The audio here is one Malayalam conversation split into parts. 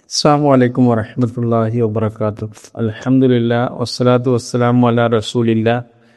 അസ്സാം വലൈക്കും വറഹമത്തല്ലാഹി വബർക്കാത്തു അലഹമുല്ല വസ്സലാത്തു വസ്സലാം അല റസൂലില്ല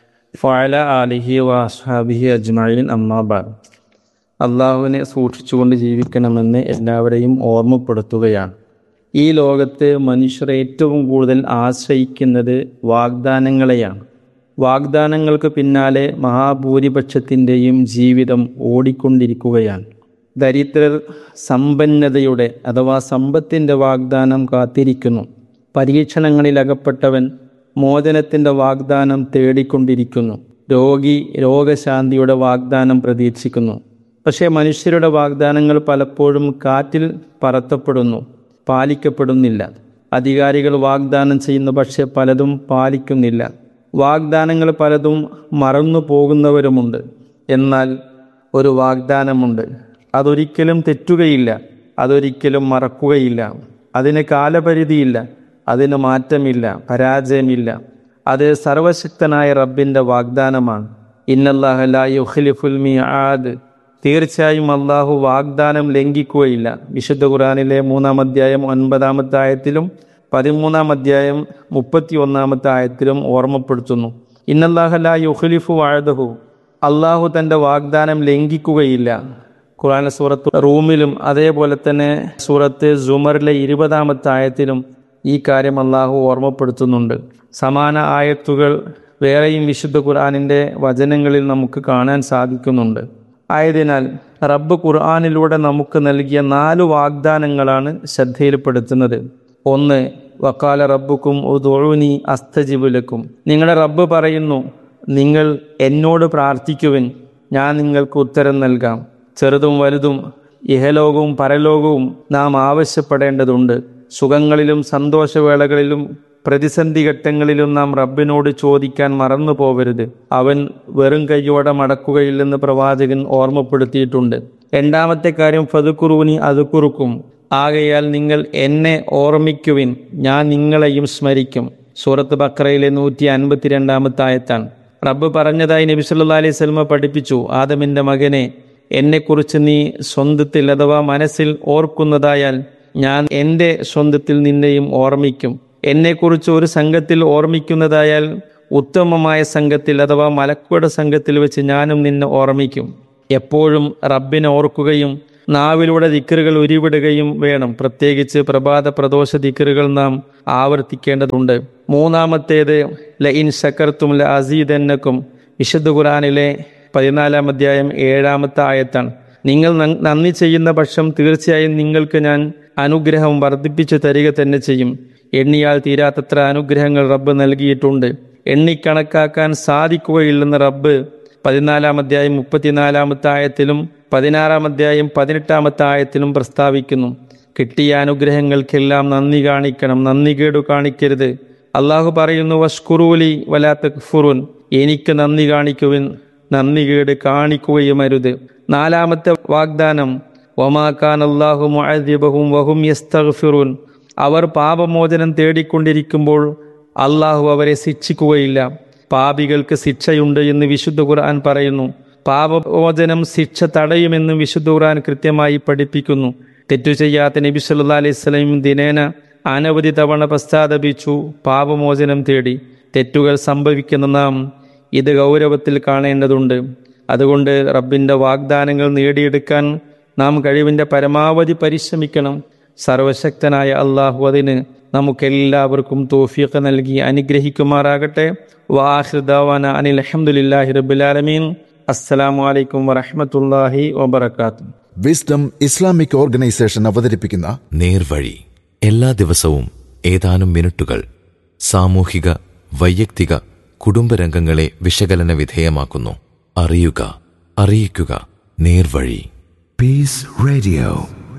ഫഅല ആലിഹി വസ്ഹാബിഹി അജ്മഈൻ അമ്മാബാദ് അള്ളാഹുവിനെ സൂക്ഷിച്ചുകൊണ്ട് ജീവിക്കണമെന്ന് എല്ലാവരെയും ഓർമ്മപ്പെടുത്തുകയാണ് ഈ ലോകത്ത് മനുഷ്യർ ഏറ്റവും കൂടുതൽ ആശ്രയിക്കുന്നത് വാഗ്ദാനങ്ങളെയാണ് വാഗ്ദാനങ്ങൾക്ക് പിന്നാലെ മഹാഭൂരിപക്ഷത്തിൻ്റെയും ജീവിതം ഓടിക്കൊണ്ടിരിക്കുകയാണ് ദരിദ്രർ സമ്പന്നതയുടെ അഥവാ സമ്പത്തിൻ്റെ വാഗ്ദാനം കാത്തിരിക്കുന്നു പരീക്ഷണങ്ങളിൽ അകപ്പെട്ടവൻ മോചനത്തിൻ്റെ വാഗ്ദാനം തേടിക്കൊണ്ടിരിക്കുന്നു രോഗി രോഗശാന്തിയുടെ വാഗ്ദാനം പ്രതീക്ഷിക്കുന്നു പക്ഷേ മനുഷ്യരുടെ വാഗ്ദാനങ്ങൾ പലപ്പോഴും കാറ്റിൽ പറത്തപ്പെടുന്നു പാലിക്കപ്പെടുന്നില്ല അധികാരികൾ വാഗ്ദാനം ചെയ്യുന്നു പക്ഷേ പലതും പാലിക്കുന്നില്ല വാഗ്ദാനങ്ങൾ പലതും മറന്നു പോകുന്നവരുമുണ്ട് എന്നാൽ ഒരു വാഗ്ദാനമുണ്ട് അതൊരിക്കലും തെറ്റുകയില്ല അതൊരിക്കലും മറക്കുകയില്ല അതിന് കാലപരിധിയില്ല അതിന് മാറ്റമില്ല പരാജയമില്ല അത് സർവശക്തനായ റബ്ബിൻ്റെ വാഗ്ദാനമാണ് ഇന്നല്ലാഹുലിഫുൽ മി ആദ് തീർച്ചയായും അള്ളാഹു വാഗ്ദാനം ലംഘിക്കുകയില്ല വിശുദ്ധ ഖുറാനിലെ മൂന്നാം അധ്യായം ഒൻപതാമത്തെ ആയത്തിലും പതിമൂന്നാം അധ്യായം മുപ്പത്തി ഒന്നാമത്തെ ആയത്തിലും ഓർമ്മപ്പെടുത്തുന്നു ഇന്നല്ലാഹല യുഖലിഫു വാഴദഹു അള്ളാഹു തൻ്റെ വാഗ്ദാനം ലംഘിക്കുകയില്ല ഖുറാൻ സൂറത്ത് റൂമിലും അതേപോലെ തന്നെ സൂറത്ത് സുമറിലെ ഇരുപതാമത്തെ ആയത്തിലും ഈ കാര്യം അള്ളാഹു ഓർമ്മപ്പെടുത്തുന്നുണ്ട് സമാന ആയത്തുകൾ വേറെയും വിശുദ്ധ ഖുർആാനിൻ്റെ വചനങ്ങളിൽ നമുക്ക് കാണാൻ സാധിക്കുന്നുണ്ട് ആയതിനാൽ റബ്ബ് ഖുർആാനിലൂടെ നമുക്ക് നൽകിയ നാല് വാഗ്ദാനങ്ങളാണ് ശ്രദ്ധയിൽപ്പെടുത്തുന്നത് ഒന്ന് വക്കാല റബ്ബുക്കും ഉദുനി അസ്തജിബുലക്കും നിങ്ങളുടെ റബ്ബ് പറയുന്നു നിങ്ങൾ എന്നോട് പ്രാർത്ഥിക്കുവിൻ ഞാൻ നിങ്ങൾക്ക് ഉത്തരം നൽകാം ചെറുതും വലുതും ഇഹലോകവും പരലോകവും നാം ആവശ്യപ്പെടേണ്ടതുണ്ട് സുഖങ്ങളിലും സന്തോഷവേളകളിലും പ്രതിസന്ധി ഘട്ടങ്ങളിലും നാം റബ്ബിനോട് ചോദിക്കാൻ മറന്നു പോവരുത് അവൻ വെറും കൈയോടെ മടക്കുകയില്ലെന്ന് പ്രവാചകൻ ഓർമ്മപ്പെടുത്തിയിട്ടുണ്ട് രണ്ടാമത്തെ കാര്യം ഫതുക്കുറൂനി അതുക്കുറുക്കും ആകയാൽ നിങ്ങൾ എന്നെ ഓർമ്മിക്കുവിൻ ഞാൻ നിങ്ങളെയും സ്മരിക്കും സൂറത്ത് ബക്രയിലെ നൂറ്റി അൻപത്തിരണ്ടാമത്തെ ആയത്താണ് റബ്ബ് പറഞ്ഞതായി നബി സല്ലാ അലൈഹി സ്വലമ പഠിപ്പിച്ചു ആദമിൻ്റെ മകനെ എന്നെക്കുറിച്ച് നീ സ്വന്തത്തിൽ അഥവാ മനസ്സിൽ ഓർക്കുന്നതായാൽ ഞാൻ എൻ്റെ സ്വന്തത്തിൽ നിന്നെയും ഓർമ്മിക്കും എന്നെക്കുറിച്ച് ഒരു സംഘത്തിൽ ഓർമ്മിക്കുന്നതായാൽ ഉത്തമമായ സംഘത്തിൽ അഥവാ മലക്കുയുടെ സംഘത്തിൽ വെച്ച് ഞാനും നിന്നെ ഓർമ്മിക്കും എപ്പോഴും റബ്ബിനെ ഓർക്കുകയും നാവിലൂടെ ദിക്കറുകൾ ഉരുവിടുകയും വേണം പ്രത്യേകിച്ച് പ്രഭാത പ്രദോഷ ദിക്കറുകൾ നാം ആവർത്തിക്കേണ്ടതുണ്ട് മൂന്നാമത്തേത് ല ഇൻ ശക്കർത്തും ല അസീദന്നക്കും വിശുദ്ധ ഖുറാനിലെ പതിനാലാം അധ്യായം ഏഴാമത്തെ ആയത്താണ് നിങ്ങൾ നന്ദി ചെയ്യുന്ന പക്ഷം തീർച്ചയായും നിങ്ങൾക്ക് ഞാൻ അനുഗ്രഹം വർദ്ധിപ്പിച്ചു തരിക തന്നെ ചെയ്യും എണ്ണിയാൽ തീരാത്തത്ര അനുഗ്രഹങ്ങൾ റബ്ബ് നൽകിയിട്ടുണ്ട് എണ്ണിക്കണക്കാക്കാൻ സാധിക്കുകയില്ലെന്ന് റബ്ബ് പതിനാലാം അധ്യായം മുപ്പത്തിനാലാമത്തെ ആയത്തിലും പതിനാറാം അധ്യായം പതിനെട്ടാമത്തെ ആയത്തിലും പ്രസ്താവിക്കുന്നു കിട്ടിയ അനുഗ്രഹങ്ങൾക്കെല്ലാം നന്ദി കാണിക്കണം നന്ദി കേടു കാണിക്കരുത് അള്ളാഹു പറയുന്നു വഷ്കുറൂലി വലാത്ത ഫുറുൻ എനിക്ക് നന്ദി കാണിക്കുവിൻ നന്ദി കേട് കാണിക്കുകയും അരുത് നാലാമത്തെ വാഗ്ദാനം ഒമാക്കാൻ അള്ളാഹു മുഅദിബഹും വഹും യസ്തഗ്ഫിറുൻ അവർ പാപമോചനം തേടിക്കൊണ്ടിരിക്കുമ്പോൾ അള്ളാഹു അവരെ ശിക്ഷിക്കുകയില്ല പാപികൾക്ക് ശിക്ഷയുണ്ട് എന്ന് വിശുദ്ധ ഖുർആൻ പറയുന്നു പാപമോചനം ശിക്ഷ തടയുമെന്ന് വിശുദ്ധ ഖുർആൻ കൃത്യമായി പഠിപ്പിക്കുന്നു തെറ്റു ചെയ്യാത്ത നബി സല്ലാ അലൈഹി സ്വലം ദിനേന അനവധി തവണ പശ്ചാത്തപിച്ചു പാപമോചനം തേടി തെറ്റുകൾ സംഭവിക്കുന്ന നാം ഇത് ഗൗരവത്തിൽ കാണേണ്ടതുണ്ട് അതുകൊണ്ട് റബ്ബിൻ്റെ വാഗ്ദാനങ്ങൾ നേടിയെടുക്കാൻ നാം കഴിവിൻ്റെ പരമാവധി പരിശ്രമിക്കണം സർവശക്തനായ അള്ളാഹു അതിന് നമുക്കെല്ലാവർക്കും തോഫീഖ് നൽകി അനുഗ്രഹിക്കുമാറാകട്ടെ വാഹിർദാവാന അനിൽ അഹമ്മദില്ലാഹി റബുലാലമീൻ അസ്സലാമു അലൈക്കും വറഹമത്തല്ലാഹി വബർക്കാത്തു വിസ്ഡം ഇസ്ലാമിക് ഓർഗനൈസേഷൻ അവതരിപ്പിക്കുന്ന നേർവഴി എല്ലാ ദിവസവും ഏതാനും മിനിറ്റുകൾ സാമൂഹിക വൈയക്തിക കുടുംബരംഗങ്ങളെ വിശകലന വിധേയമാക്കുന്നു അറിയുക അറിയിക്കുക നേർവഴി Peace Radio.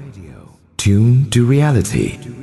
Tune to reality.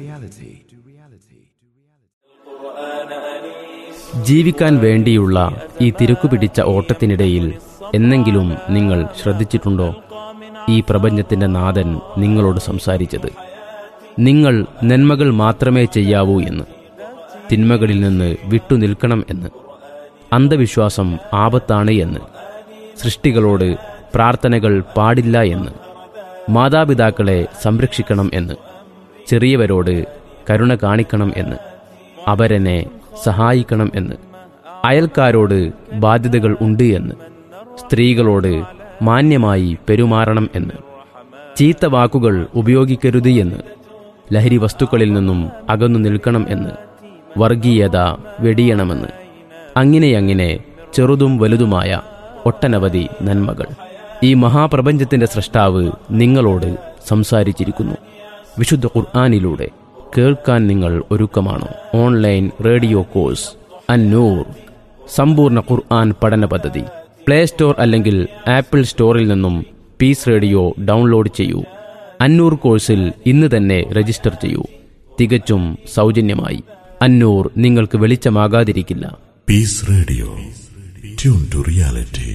ജീവിക്കാൻ വേണ്ടിയുള്ള ഈ തിരക്കുപിടിച്ച ഓട്ടത്തിനിടയിൽ എന്നെങ്കിലും നിങ്ങൾ ശ്രദ്ധിച്ചിട്ടുണ്ടോ ഈ പ്രപഞ്ചത്തിന്റെ നാഥൻ നിങ്ങളോട് സംസാരിച്ചത് നിങ്ങൾ നന്മകൾ മാത്രമേ ചെയ്യാവൂ എന്ന് തിന്മകളിൽ നിന്ന് വിട്ടുനിൽക്കണം എന്ന് അന്ധവിശ്വാസം ആപത്താണ് എന്ന് സൃഷ്ടികളോട് പ്രാർത്ഥനകൾ പാടില്ല എന്ന് മാതാപിതാക്കളെ സംരക്ഷിക്കണം എന്ന് ചെറിയവരോട് കരുണ കാണിക്കണം എന്ന് അവരെന്നെ സഹായിക്കണം എന്ന് അയൽക്കാരോട് ബാധ്യതകൾ ഉണ്ട് എന്ന് സ്ത്രീകളോട് മാന്യമായി പെരുമാറണം എന്ന് ചീത്ത വാക്കുകൾ ഉപയോഗിക്കരുത് എന്ന് ലഹരി വസ്തുക്കളിൽ നിന്നും അകന്നു നിൽക്കണം എന്ന് വർഗീയത വെടിയണമെന്ന് അങ്ങനെ അങ്ങനെ ചെറുതും വലുതുമായ ഒട്ടനവധി നന്മകൾ ഈ മഹാപ്രപഞ്ചത്തിന്റെ സൃഷ്ടാവ് നിങ്ങളോട് സംസാരിച്ചിരിക്കുന്നു വിശുദ്ധ ഖുർആാനിലൂടെ കേൾക്കാൻ നിങ്ങൾ ഒരുക്കമാണോ ഓൺലൈൻ റേഡിയോ കോഴ്സ് അന്നൂർ സമ്പൂർണ്ണ ഖുർആൻ പഠന പദ്ധതി പ്ലേ സ്റ്റോർ അല്ലെങ്കിൽ ആപ്പിൾ സ്റ്റോറിൽ നിന്നും പീസ് റേഡിയോ ഡൗൺലോഡ് ചെയ്യൂ അന്നൂർ കോഴ്സിൽ ഇന്ന് തന്നെ രജിസ്റ്റർ ചെയ്യൂ തികച്ചും സൗജന്യമായി അന്നൂർ നിങ്ങൾക്ക് വെളിച്ചമാകാതിരിക്കില്ല Peace Radio. Tune to reality.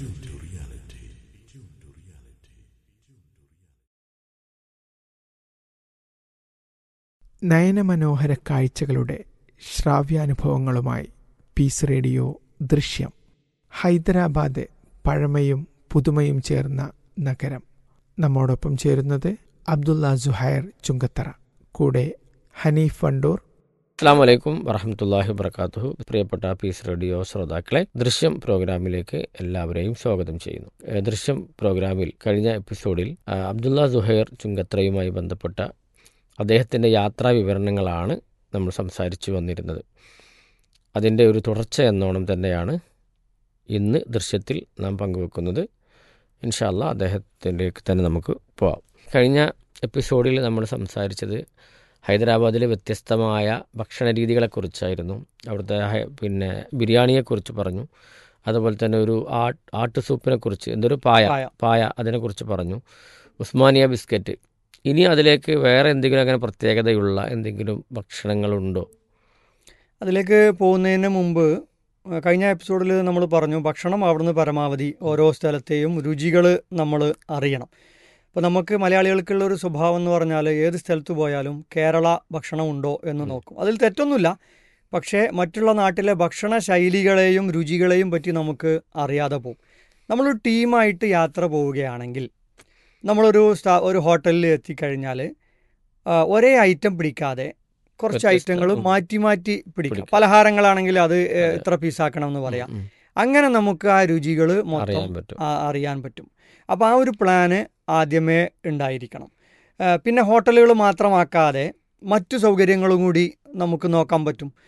നയനമനോഹര കാഴ്ചകളുടെ ശ്രാവ്യാനുഭവങ്ങളുമായി പീസ് റേഡിയോ ദൃശ്യം ഹൈദരാബാദ് പഴമയും പുതുമയും ചേർന്ന നഗരം നമ്മോടൊപ്പം ചേരുന്നത് അബ്ദുള്ള സുഹൈർ ചുങ്കത്തറ കൂടെ ഹനീഫ് വണ്ടൂർ അസ്സാം വലൈക്കും വറഹമത്തല്ലാഹി വബർക്കാത്തുഹു പ്രിയപ്പെട്ട പീസ് റേഡിയോ ശ്രോതാക്കളെ ദൃശ്യം പ്രോഗ്രാമിലേക്ക് എല്ലാവരെയും സ്വാഗതം ചെയ്യുന്നു ഏഹ് ദൃശ്യം പ്രോഗ്രാമിൽ കഴിഞ്ഞ എപ്പിസോഡിൽ ആ, അബ്ദുള്ള സുഹൈർ ചുങ്കത്രയുമായി ബന്ധപ്പെട്ട അദ്ദേഹത്തിൻ്റെ യാത്രാ വിവരണങ്ങളാണ് നമ്മൾ സംസാരിച്ചു വന്നിരുന്നത് അതിൻ്റെ ഒരു തുടർച്ച എന്നോണം തന്നെയാണ് ഇന്ന് ദൃശ്യത്തിൽ നാം പങ്കുവെക്കുന്നത് ഇൻഷാല്ല അദ്ദേഹത്തിലേക്ക് തന്നെ നമുക്ക് പോവാം കഴിഞ്ഞ എപ്പിസോഡിൽ നമ്മൾ സംസാരിച്ചത് ഹൈദരാബാദിലെ വ്യത്യസ്തമായ ഭക്ഷണ രീതികളെക്കുറിച്ചായിരുന്നു അവിടുത്തെ ഹൈ- പിന്നെ ബിരിയാണിയെക്കുറിച്ച് പറഞ്ഞു അതുപോലെ തന്നെ ഒരു ആട്ട് ആട്ട് സൂപ്പിനെക്കുറിച്ച് എന്തൊരു പായ പായ അതിനെക്കുറിച്ച് പറഞ്ഞു ഉസ്മാനിയ ബിസ്ക്കറ്റ് ഇനി അതിലേക്ക് വേറെ എന്തെങ്കിലും അങ്ങനെ പ്രത്യേകതയുള്ള എന്തെങ്കിലും ഭക്ഷണങ്ങളുണ്ടോ അതിലേക്ക് പോകുന്നതിന് മുമ്പ് ആ, കഴിഞ്ഞ എപ്പിസോഡിൽ നമ്മൾ പറഞ്ഞു ഭക്ഷണം അവിടുന്ന് പരമാവധി ഓരോ സ്ഥലത്തെയും രുചികൾ നമ്മൾ അറിയണം അപ്പോൾ നമുക്ക് മലയാളികൾക്കുള്ള ഒരു സ്വഭാവം എന്ന് പറഞ്ഞാൽ ഏത് സ്ഥലത്ത് പോയാലും കേരള ഭക്ഷണം ഉണ്ടോ എന്ന് നോക്കും അതിൽ തെറ്റൊന്നുമില്ല പക്ഷേ മറ്റുള്ള നാട്ടിലെ ഭക്ഷണ ശൈലികളെയും രുചികളെയും പറ്റി നമുക്ക് അറിയാതെ പോകും നമ്മളൊരു ടീമായിട്ട് യാത്ര പോവുകയാണെങ്കിൽ നമ്മളൊരു സ്ഥാ ഒരു ഹോട്ടലിൽ എത്തിക്കഴിഞ്ഞാൽ ആ, ഒരേ ഐറ്റം പിടിക്കാതെ കുറച്ച് വ്യത്യസ്ത, ഐറ്റങ്ങൾ ഉം. മാറ്റി മാറ്റി പിടിക്കാം പിടിക്കാം. പലഹാരങ്ങളാണെങ്കിൽ അത് ഏ, അതെ. ഇത്ര പീസാക്കണം എന്ന് പറയാം ഉം, ഉം. അങ്ങനെ നമുക്ക് ആ രുചികൾ മൊത്തം അറിയാൻ പറ്റും ആ, അറിയാൻ പറ്റും അപ്പോൾ ആ ഒരു പ്ലാന് ആദ്യമേ ഉണ്ടായിരിക്കണം ആ, പിന്നെ ഹോട്ടലുകൾ മാത്രമാക്കാതെ മറ്റു സൗകര്യങ്ങളും കൂടി നമുക്ക് നോക്കാൻ പറ്റും